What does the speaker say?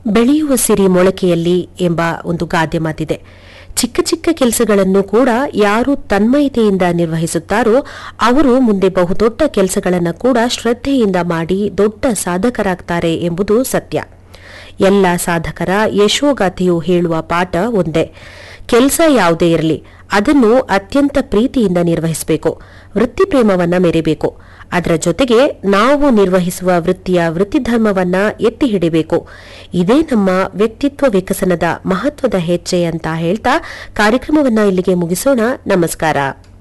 ಬೆಳೆಯುವ ಸಿರಿ ಮೊಳಕೆಯಲ್ಲಿ ಎಂಬ ಒಂದು ಗಾದೆ ಮಾತಿದೆ ಚಿಕ್ಕ ಚಿಕ್ಕ ಕೆಲಸಗಳನ್ನು ಕೂಡ ಯಾರು ತನ್ಮಯತೆಯಿಂದ ನಿರ್ವಹಿಸುತ್ತಾರೋ ಅವರು ಮುಂದೆ ಬಹುದೊಡ್ಡ ಕೆಲಸಗಳನ್ನು ಕೂಡ ಶ್ರದ್ಧೆಯಿಂದ ಮಾಡಿ ದೊಡ್ಡ ಸಾಧಕರಾಗ್ತಾರೆ ಎಂಬುದು ಸತ್ಯ ಎಲ್ಲ ಸಾಧಕರ ಯಶೋಗಾಥೆಯು ಹೇಳುವ ಪಾಠ ಒಂದೇ ಕೆಲಸ ಯಾವುದೇ ಇರಲಿ ಅದನ್ನು ಅತ್ಯಂತ ಪ್ರೀತಿಯಿಂದ ನಿರ್ವಹಿಸಬೇಕು ವೃತ್ತಿ ಪ್ರೇಮವನ್ನ ಮೆರೆಬೇಕು ಅದರ ಜೊತೆಗೆ ನಾವು ನಿರ್ವಹಿಸುವ ವೃತ್ತಿಯ ವೃತ್ತಿಧರ್ಮವನ್ನ ಎತ್ತಿ ಹಿಡಿಬೇಕು ಇದೇ ನಮ್ಮ ವ್ಯಕ್ತಿತ್ವ ವಿಕಸನದ ಮಹತ್ವದ ಹೆಜ್ಜೆ ಅಂತ ಹೇಳ್ತಾ ಕಾರ್ಯಕ್ರಮವನ್ನ ಇಲ್ಲಿಗೆ ಮುಗಿಸೋಣ ನಮಸ್ಕಾರ